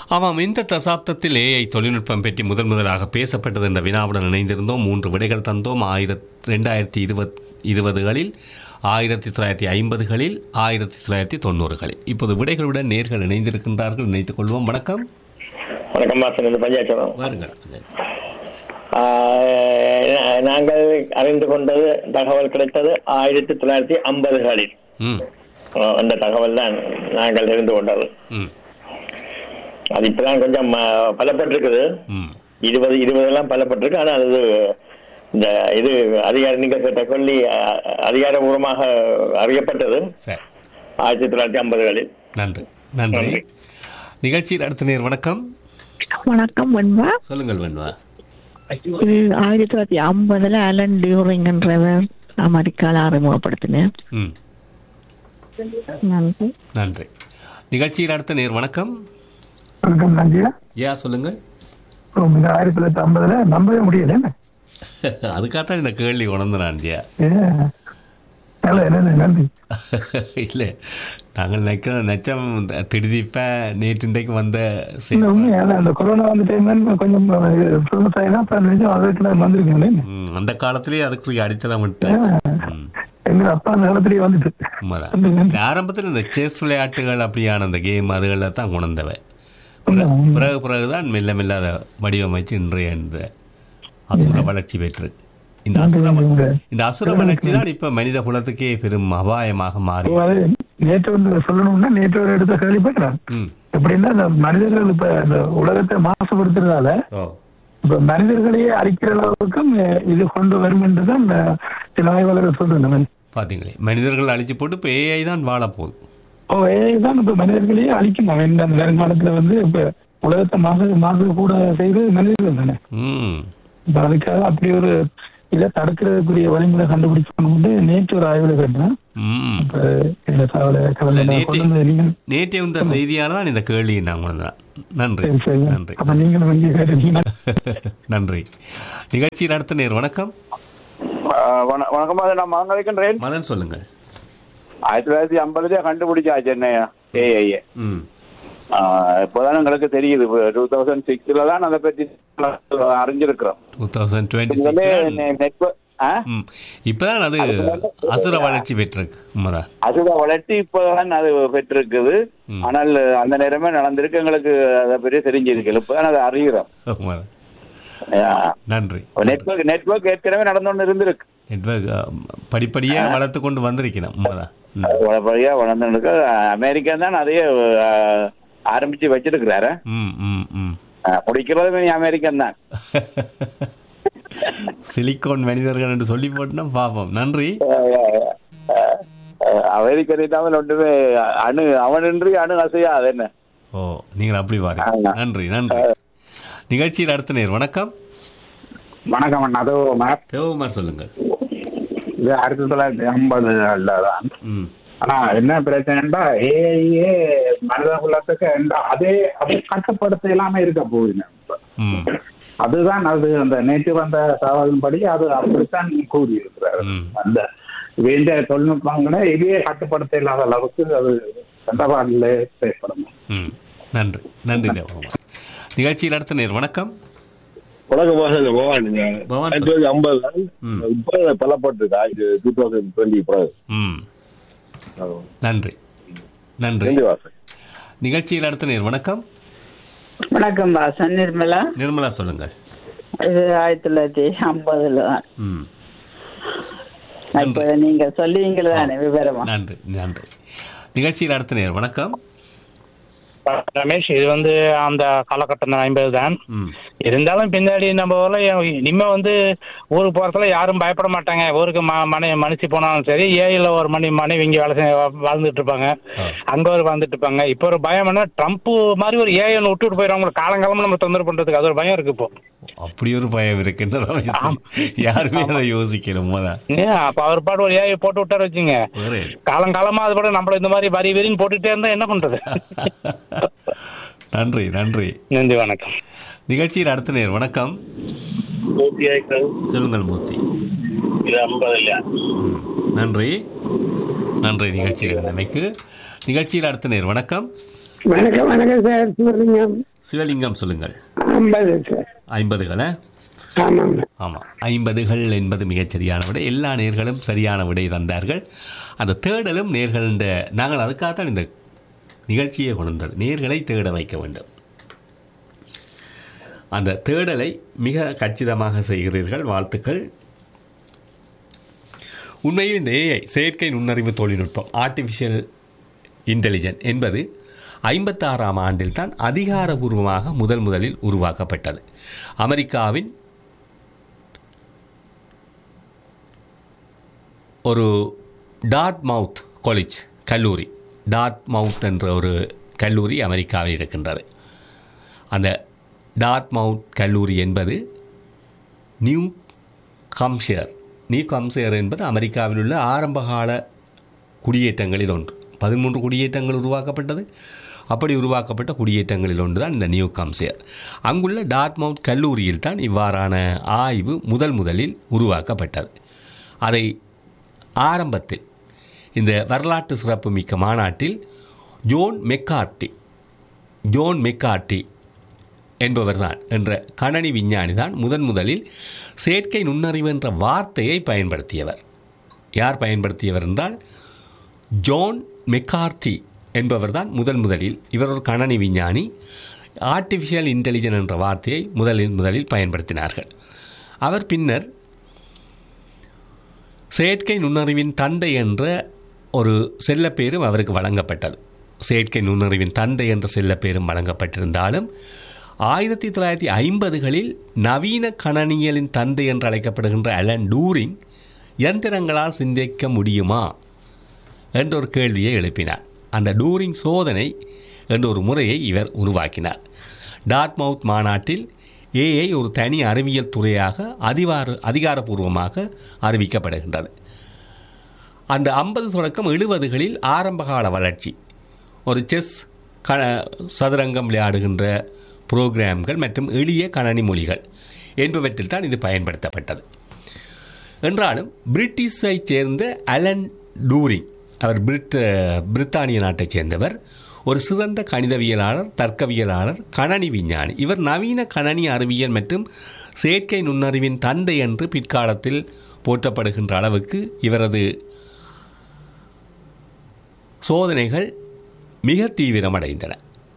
ஆமாம் இந்த தசாப்தத்தில் ஏஐ தொழில்நுட்பம் பற்றி முதன் முதலாக பேசப்பட்டது என்ற வினாவுடன் இணைந்திருந்தோம் மூன்று விடைகள் தந்தோம் ஆயிரத் ரெண்டாயிரத்தி இருபத் இருபதுகளில் ஆயிரத்தி தொள்ளாயிரத்தி ஐம்பதுகளில் ஆயிரத்தி தொள்ளாயிரத்தி தொண்ணூறுகளில் இப்போது விடைகளுடன் நேர்கள் இணைந்திருக்கின்றார்கள் நினைத்துக் கொள்வோம் வணக்கம் வணக்கம் வாசன் இந்த பஞ்சாயத்து வாருங்கள் ஆஹ் நாங்கள் அறிந்து கொண்டது தகவல் கிடைத்தது ஆயிரத்தி தொள்ளாயிரத்தி ஐம்பதுகளில் ம் ஆஹ் அந்த தகவல் தான் நாங்கள் தெரிந்து கொண்டது ம் அது இப்பதான் கொஞ்சம் ஆஹ், பலப்பட்டிருக்குது ம் இருபது இருபதெல்லாம் பலப்பட்டிருக்கு ஆனால் அது இந்த இது அதிகார நீங்க கேட்ட கொல்லி ஆஹ், அதிகாரபூர்வமாக அறியப்பட்டது சரி ஆயிரத்தி தொள்ளாயிரத்தி ஐம்பதுகளில் நன்றி நன்றி நன்றி. நிகழ்ச்சியில் அடுத்த நேர் வணக்கம் வணக்கம் வெண்பா சொல்லுங்கள் வெண்வா இது ஆயிரத்தி தொள்ளாயிரத்தி ஐம்பதுல அலன் டியூரிங்ன்றவர் அமெரிக்கால அறிமுகப்படுத்தினேன் ம் நன்றி நன்றி நிகழ்ச்சியில் அடுத்த நேர் வணக்கம் வணக்கம் நஞ்சியா யா சொல்லுங்கள் இந்த ஆயிரத்தி தொள்ளாயிரத்தி ஐம்பதுல நம்பவே முடியல என்ன அதுக்காகத்தான் இந்த கேள்வி உணர்ந்து நான் ஜியா ஏ, நல்ல நல்ல நன்றி இல்லை நாங்கள் நினைக்கிற நச்சம் திடீப்ப நேற்று இன்றைக்கு வந்த செய்தி. இந்த உண்மையா அந்த கொரோனா வந்த டைம்ல கொஞ்சம் ஃபேமஸ் ஆயினா அப்ப நிஜம் அதுக்கு நான் வந்திருக்கேன் ம், அந்த காலத்திலேயே அதுக்கு அடித்தலாம் விட்டு ம், எங்க அப்பா அந்த காலத்திலேயே வந்துட்டு உண்மைதான். நன்றி, நன்றி. இந்த ஆரம்பத்தில் இந்த செஸ் விளையாட்டுகள் அப்படியான அந்த கேம் அதுகளை தான் உணர்ந்தவை உண்மை, உண்மை. பிறகு பிறகுதான் மெல்ல மெல்ல அதை வடிவமைச்சு இன்றைய இந்த அசுர வளர்ச்சி பெற்று இந்த நன்றி, அசுர நன்றி, உங்க- இந்த அசுர வளர்ச்சி தான் இப்ப மனித குலத்துக்கே பெரும் அபாயமாக மாறி இப்போ அது நேற்று வந்து சொல்லணும்னா நேற்று ஒரு இடத்த கேள்விப்பட்டேன் ம் எப்படின்னா இந்த மனிதர்கள் இப்ப இந்த உலகத்தை மாசுபடுத்துறதால ஓ இப்ப மனிதர்களையே அழிக்கிற அளவுக்கும் அஹ், இது கொண்டு வரும் என்றுதான் அஹ், சில ஆய்வாளர்கள் சொல்றாங்க பாத்தீங்களே மனிதர்கள் அழிச்சு போட்டு இப்ப ஏஐ தான் வாழ போகுது ஓ ஏஐ தான் இப்ப மனிதர்களையே அழிக்கும் அவன் இந்த வருங்காலத்துல வந்து இப்ப உலகத்தை மாசு மாசு கூட செய்து மனிதர்கள் தானே ம் இப்ப அதுக்காக அப்படி ஒரு இதை தடுக்கிறதுக்குரிய வழிமுறை கண்டுபிடிக்கணும் நேற்று ஒரு ஆய்வுல கேட்டேன் ம் இப்ப இந்த தகவலை கலந்து நான் நேற்று- கொண்டு வந்து நீங்கள் நேற்றே வந்த செய்தியால தான் இந்த கேள்வியை நான் உணர்ந்தேன் நன்றி சரி சரி நன்றி அப்ப நீங்களும் இங்கே கேட்டீங்கன்னா நன்றி நிகழ்ச்சி நடத்த நேர் வணக்கம் வண- வணக்கம் அது நான் மகன் மதன் சொல்லுங்கள் ஆயிரத்தி தொள்ளாயிரத்தி ஐம்பதுலயே கண்டுபிடிச்சாச்சு என்ன ஏஐ ம் இப்போதான் எங்களுக்கு தெரியுது டூ தௌசண்ட் சிக்ஸ்ல தான் அதை பற்றி அறிஞ்சிருக்கிறோம் டூ தௌசண்ட் டுவெண்ட்டி இதுவே சிக்ஸ் நெட்வொர்க் ம் இப்பதான் அது அசுர வளர்ச்சி பெற்றிருக்கு உண்மைதான் அசுர வளர்ச்சி இப்போதான் அது பெற்றிருக்குது ம். ஆனால் அந்த நேரமே நடந்திருக்கு எங்களுக்கு அதை பற்றி தெரிஞ்சிருக்கு இப்போதான் அதை அறிகிறோம் உண்மைதான் நன்றி நெட்வொர்க் நெட்வொர்க் ஏற்கனவே நடந்து கொண்டு இருந்திருக்கு நெட்வொர்க் படிப்படியா வளர்த்து கொண்டு வந்திருக்கணும் உண்மைதான் ம். வழியா வளர்ந்து இருக்கு அமெரிக்கா தான் அதையே அஹ், ஆரம்பிச்சு வச்சிருக்கிறாரு ம் ம் ம் அஹ், முடிக்கிறதும் இனி அமெரிக்கன் தான் சிலிக்கான் மனிதர்கள் என்று சொல்லி போட்டுனா பாப்போம் நன்றி அமெரிக்கன் இல்லாமல் ஒன்றுமே அணு அவனின்றி அணு அசையா அது என்ன ஓ நீங்கள் அப்படி பாருங்க ஆமா. நன்றி நன்றி நிகழ்ச்சியில் அடுத்த நேர் வணக்கம் வணக்கம் அண்ணா அது மேப் தேவகுமார் சொல்லுங்கள் இது ஆயிரத்தி தொள்ளாயிரத்தி ஐம்பது தான் ம் ஆனா என்ன பிரச்சனைன்னா ஏஐயே மனித குலத்துக்கு எந்த அதே அதை கட்டுப்படுத்த இல்லாம இருக்க போகுதுங்க இப்ப. ம் அதுதான் அது அந்த நேற்று வந்த தகவலின்படி அது அப்படித்தான் கூறியிருக்கிறார் ம். அந்த வேண்டிய தொழில்நுட்பங்களை இதையே கட்டுப்படுத்த இல்லாத அளவுக்கு அது சட்டப்பாடிலே செயல்படணும் ம் நன்றி நன்றி தேவகுமார் நிகழ்ச்சியில் அடுத்த நேர் வணக்கம் வணக்கம் வாசல் பவான் பவான் ஆயிரத்தி தொள்ளாயிரத்தி ஐம்பது ம். இப்போ பலப்பட்டிருக்கு ஆயிரத்தி டூ தௌசண்ட் டுவெண்ட்டி பிறகு ம் நன்றி நன்றி நன்றி வாசல் நிகழ்ச்சியில் அடுத்த நேர் வணக்கம் வணக்கம் வாசன் நிர்மலா நிர்மலா சொல்லுங்கள் இது ஆயிரத்தி தொள்ளாயிரத்தி ஐம்பதுல தான் ம் இப்ப நீங்க சொல்லுவீங்கள தானே விவரமா நன்றி நன்றி நிகழ்ச்சியில் அடுத்த நேர் வணக்கம் ரமேஷ் இது வந்து அந்த காலகட்டம் தான் ஐம்பது தான் ம் இருந்தாலும் பின்னாடி நம்ம ஊர்ல இனிமே வந்து ஊருக்கு போறதுல யாரும் பயப்பட மாட்டாங்க ஊருக்கு ம- மனை மனுஷி போனாலும் சரி ஏஐல ஒரு மணி மனைவி இங்க வேலை செய் வாழ்ந்துட்டு இருப்பாங்க ஆ. அங்க ஒரு வாழ்ந்துட்டு இருப்பாங்க இப்போ ஒரு பயம் என்ன ட்ரம்ப் மாதிரி ஒரு ஏஐ ஒன்று விட்டுட்டு போயிடுவாங்க காலங்காலமா நம்ம தொந்தரவு பண்றதுக்கு அது ஒரு பயம் இருக்கு இப்போ அப்படி ஒரு பயம் இருக்குன்னு ரமேஷ். யாருமே அதை யோசிக்கல உண்மைதான் ஏன் அப்ப அவர் பாட்டு ஒரு ஏஐ போட்டு விட்டாரு வச்சுங்க வேற காலங்காலமா அது கூட நம்மள இந்த மாதிரி வரி வெறின்னு போட்டுட்டே இருந்தா என்ன பண்றது நன்றி நன்றி நன்றி வணக்கம் நிகழ்ச்சியில் அடுத்த நேர் வணக்கம் சொல்லுங்கள் மூர்த்தி இது ஐம்பது இல்லையா ம். நன்றி நன்றி நிகழ்ச்சியில் இருந்தமைக்கு நிகழ்ச்சியில் அடுத்த நேர் வணக்கம் வணக்கம் வணக்கம் சார் சிவலிங்கம் சிவலிங்கம் சொல்லுங்கள் ஐம்பது சார் ஐம்பதுகளை ஆமாங்க ஆமாம் ஐம்பதுகள் என்பது மிகச் சரியான விடை எல்லா நேர்களும் சரியான விடை தந்தார்கள் அந்த தேடலும் நேர்கள்ட நாங்கள் அதுக்காகத்தான் இந்த நிகழ்ச்சியை கொண்டு வந்தது நேர்களை தேட வைக்க வேண்டும் அந்த தேடலை மிக கச்சிதமாக செய்கிறீர்கள் வாழ்த்துக்கள் உண்மையில் இந்த ஏஐ செயற்கை நுண்ணறிவு தொழில்நுட்பம் ஆர்டிஃபிஷியல் இன்டெலிஜென்ட் என்பது ஐம்பத்தாறாம் ஆண்டில் தான் அதிகாரபூர்வமாக முதல் முதலில் உருவாக்கப்பட்டது அமெரிக்காவின் ஒரு டாட் மவுத் காலேஜ் கல்லூரி டாட் மவுத் என்ற ஒரு கல்லூரி அமெரிக்காவில் இருக்கின்றது அந்த டாட் மவுத் கல்லூரி என்பது நியூ கம்ஷியர் நியூ கம்ஷியர் என்பது அமெரிக்காவில் உள்ள ஆரம்பகால குடியேற்றங்களில் ஒன்று பதிமூன்று குடியேற்றங்கள் உருவாக்கப்பட்டது அப்படி உருவாக்கப்பட்ட குடியேற்றங்களில் ஒன்று தான் இந்த நியூ கம்சியர் அங்குள்ள டார்ட்மவுத் கல்லூரியில் தான் இவ்வாறான ஆய்வு முதல் முதலில் உருவாக்கப்பட்டது அதை ஆரம்பத்தில் இந்த வரலாற்று சிறப்புமிக்க மாநாட்டில் ஜோன் மெக்கார்டி ஜோன் மெக்கார்டி என்பவர்தான் என்ற கணனி விஞ்ஞானி தான் முதன் முதலில் செயற்கை நுண்ணறிவு என்ற வார்த்தையை பயன்படுத்தியவர் யார் பயன்படுத்தியவர் என்றால் ஜோன் மெக்கார்த்தி என்பவர்தான் முதன் முதலில் இவர் ஒரு கணனி விஞ்ஞானி ஆர்டிஃபிஷியல் இன்டெலிஜென்ஸ் என்ற வார்த்தையை முதலில் முதலில் பயன்படுத்தினார்கள் அவர் பின்னர் செயற்கை நுண்ணறிவின் தந்தை என்ற ஒரு செல்லப்பேரும் அவருக்கு வழங்கப்பட்டது செயற்கை நுண்ணறிவின் தந்தை என்ற செல்லப்பேரும் வழங்கப்பட்டிருந்தாலும் ஆயிரத்தி தொள்ளாயிரத்தி ஐம்பதுகளில் நவீன கணனியலின் தந்தை என்று அழைக்கப்படுகின்ற அலன் டூரிங் இயந்திரங்களால் சிந்திக்க முடியுமா என்ற ஒரு கேள்வியை எழுப்பினார் அந்த டூரிங் சோதனை என்ற ஒரு முறையை இவர் உருவாக்கினார் டார்ட்மவுத் மாநாட்டில் ஏஐ ஒரு தனி அறிவியல் துறையாக அதிகார அதிகாரப்பூர்வமாக அறிவிக்கப்படுகின்றது அந்த ஐம்பது தொடக்கம் எழுபதுகளில் ஆரம்பகால வளர்ச்சி ஒரு செஸ் க சதுரங்கம் விளையாடுகின்ற புரோகிராம்கள் மற்றும் எளிய கணனி மொழிகள் என்பவற்றில் தான் இது பயன்படுத்தப்பட்டது என்றாலும் பிரிட்டிஷை சேர்ந்த அலன் டூரிங் அவர் பிரிட்ட பிரித்தானிய நாட்டைச் சேர்ந்தவர் ஒரு சிறந்த கணிதவியலாளர் தர்க்கவியலாளர் கணனி விஞ்ஞானி இவர் நவீன கணனி அறிவியல் மற்றும் செயற்கை நுண்ணறிவின் தந்தை என்று பிற்காலத்தில் போற்றப்படுகின்ற அளவுக்கு இவரது சோதனைகள் மிக தீவிரமடைந்தன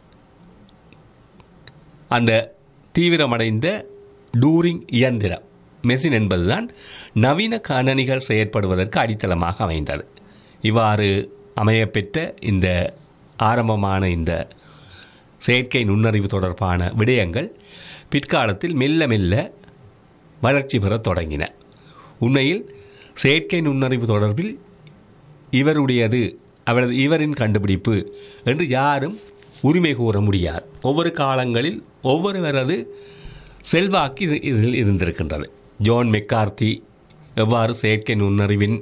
அந்த தீவிரமடைந்த டூரிங் இயந்திரம் மெஷின் என்பதுதான் நவீன கணனிகள் செயற்படுவதற்கு அடித்தளமாக அமைந்தது இவ்வாறு அமையப்பெற்ற இந்த ஆரம்பமான இந்த செயற்கை நுண்ணறிவு தொடர்பான விடயங்கள் பிற்காலத்தில் மெல்ல மெல்ல வளர்ச்சி பெறத் தொடங்கின உண்மையில் செயற்கை நுண்ணறிவு தொடர்பில் இவருடையது அவரது இவரின் கண்டுபிடிப்பு என்று யாரும் உரிமை கூற முடியாது ஒவ்வொரு காலங்களில் ஒவ்வொருவரது செல்வாக்கு இது இதில் இருந்திருக்கின்றது ஜோன் மெக்கார்த்தி எவ்வாறு செயற்கை நுண்ணறிவின்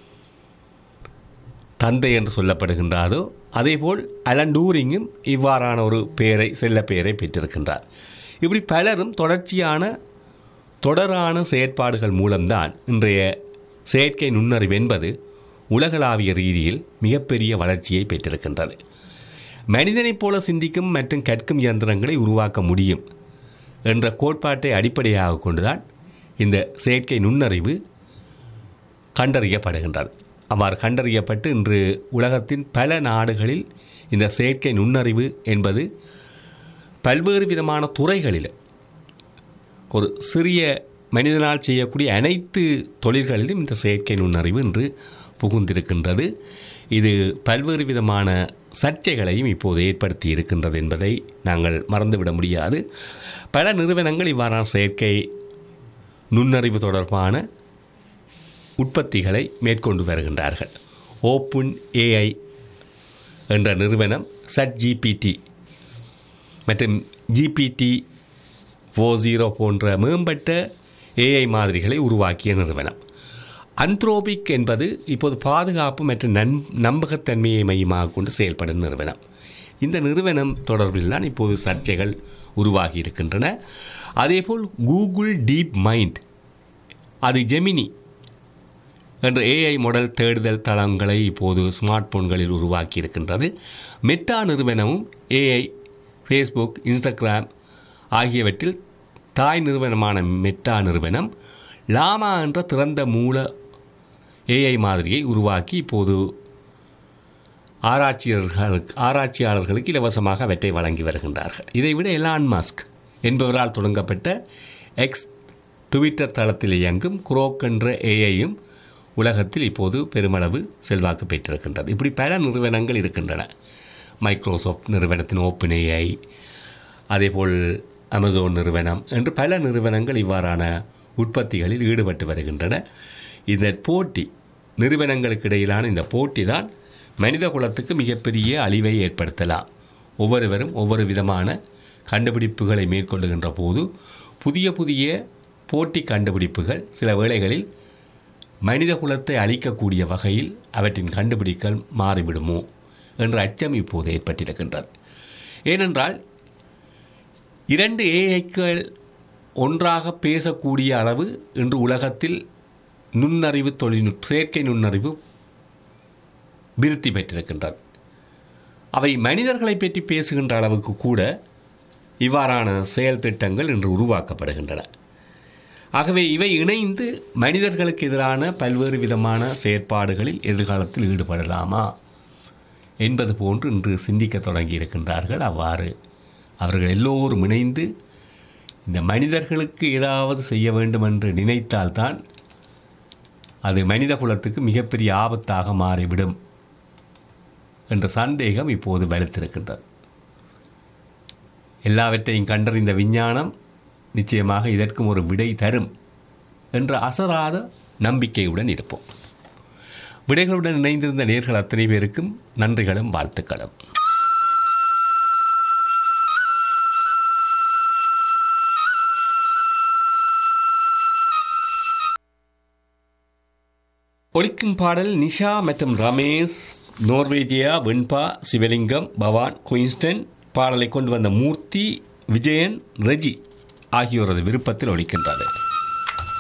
தந்தை என்று சொல்லப்படுகின்றாரோ அதேபோல் அலன் டூரிங்கும் இவ்வாறான ஒரு பெயரை செல்ல பெயரை பெற்றிருக்கின்றார் இப்படி பலரும் தொடர்ச்சியான தொடரான செயற்பாடுகள் மூலம்தான் இன்றைய செயற்கை நுண்ணறிவு என்பது உலகளாவிய ரீதியில் மிகப்பெரிய வளர்ச்சியை பெற்றிருக்கின்றது மனிதனைப் போல சிந்திக்கும் மற்றும் கற்கும் இயந்திரங்களை உருவாக்க முடியும் என்ற கோட்பாட்டை அடிப்படையாக கொண்டுதான் இந்த செயற்கை நுண்ணறிவு கண்டறியப்படுகின்றது அவ்வாறு கண்டறியப்பட்டு இன்று உலகத்தின் பல நாடுகளில் இந்த செயற்கை நுண்ணறிவு என்பது பல்வேறு விதமான துறைகளில் ஒரு சிறிய மனிதனால் செய்யக்கூடிய அனைத்து தொழில்களிலும் இந்த செயற்கை நுண்ணறிவு இன்று புகுந்திருக்கின்றது இது பல்வேறு விதமான சர்ச்சைகளையும் இப்போது ஏற்படுத்தி இருக்கின்றது என்பதை நாங்கள் மறந்துவிட முடியாது பல நிறுவனங்கள் இவ்வாறான செயற்கை நுண்ணறிவு தொடர்பான உற்பத்திகளை மேற்கொண்டு வருகின்றார்கள் ஓப்பன் ஏஐ என்ற நிறுவனம் சட் ஜிபிடி மற்றும் ஜிபிடி ஃபோ ஜீரோ போன்ற மேம்பட்ட ஏஐ மாதிரிகளை உருவாக்கிய நிறுவனம் அந்த்ரோபிக் என்பது இப்போது பாதுகாப்பு மற்றும் நன் நம்பகத்தன்மையை மையமாக கொண்டு செயல்படும் நிறுவனம் இந்த நிறுவனம் தொடர்பில் தான் இப்போது சர்ச்சைகள் உருவாகி இருக்கின்றன அதேபோல் கூகுள் டீப் மைண்ட் அது ஜெமினி என்ற ஏஐ மாடல் தேடுதல் தளங்களை இப்போது ஸ்மார்ட் போன்களில் உருவாக்கி இருக்கின்றது மெட்டா நிறுவனமும் ஏஐ ஃபேஸ்புக் இன்ஸ்டாகிராம் ஆகியவற்றில் தாய் நிறுவனமான மெட்டா நிறுவனம் லாமா என்ற திறந்த மூல ஏஐ மாதிரியை உருவாக்கி இப்போது ஆராய்ச்சியாளர்களுக்கு ஆராய்ச்சியாளர்களுக்கு இலவசமாக அவற்றை வழங்கி வருகின்றார்கள் இதைவிட எலான் மாஸ்க் என்பவரால் தொடங்கப்பட்ட எக்ஸ் ட்விட்டர் தளத்தில் இயங்கும் குரோக் என்ற ஏஐயும் உலகத்தில் இப்போது பெருமளவு செல்வாக்கு பெற்றிருக்கின்றது இப்படி பல நிறுவனங்கள் இருக்கின்றன மைக்ரோசாஃப்ட் நிறுவனத்தின் ஓப்பன் ஏஐ அதேபோல் அமேசான் நிறுவனம் என்று பல நிறுவனங்கள் இவ்வாறான உற்பத்திகளில் ஈடுபட்டு வருகின்றன இந்த போட்டி நிறுவனங்களுக்கு இடையிலான இந்த போட்டி தான் மனித குலத்துக்கு மிகப்பெரிய அழிவை ஏற்படுத்தலாம் ஒவ்வொருவரும் ஒவ்வொரு விதமான கண்டுபிடிப்புகளை மேற்கொள்ளுகின்ற போது புதிய புதிய போட்டி கண்டுபிடிப்புகள் சில வேளைகளில் மனித குலத்தை அழிக்கக்கூடிய வகையில் அவற்றின் கண்டுபிடிக்கல் மாறிவிடுமோ என்ற அச்சம் இப்போது ஏற்பட்டிருக்கின்றது ஏனென்றால் இரண்டு ஏஐக்கள் ஒன்றாக பேசக்கூடிய அளவு இன்று உலகத்தில் நுண்ணறிவு தொழில்நுட்ப செயற்கை நுண்ணறிவு விருத்தி பெற்றிருக்கின்றது அவை மனிதர்களை பற்றி பேசுகின்ற அளவுக்கு கூட இவ்வாறான செயல் திட்டங்கள் இன்று உருவாக்கப்படுகின்றன ஆகவே இவை இணைந்து மனிதர்களுக்கு எதிரான பல்வேறு விதமான செயற்பாடுகளில் எதிர்காலத்தில் ஈடுபடலாமா என்பது போன்று இன்று சிந்திக்க தொடங்கி இருக்கின்றார்கள் அவ்வாறு அவர்கள் எல்லோரும் இணைந்து இந்த மனிதர்களுக்கு ஏதாவது செய்ய வேண்டும் என்று நினைத்தால்தான் அது மனித குலத்துக்கு மிகப்பெரிய ஆபத்தாக மாறிவிடும் என்ற சந்தேகம் இப்போது வலுத்திருக்கின்றது எல்லாவற்றையும் கண்டறிந்த விஞ்ஞானம் நிச்சயமாக இதற்கும் ஒரு விடை தரும் என்ற அசராத நம்பிக்கையுடன் இருப்போம் விடைகளுடன் இணைந்திருந்த நேர்கள் அத்தனை பேருக்கும் நன்றிகளும் வாழ்த்துக்களும் ஒலிக்கும் பாடல் நிஷா மற்றும் ரமேஷ் நோர்வேஜியா வெண்பா சிவலிங்கம் பவான் குயின்ஸ்டன் பாடலை கொண்டு வந்த மூர்த்தி விஜயன் ரெஜி ஆகியோரது விருப்பத்தில் ஒலிக்கின்றது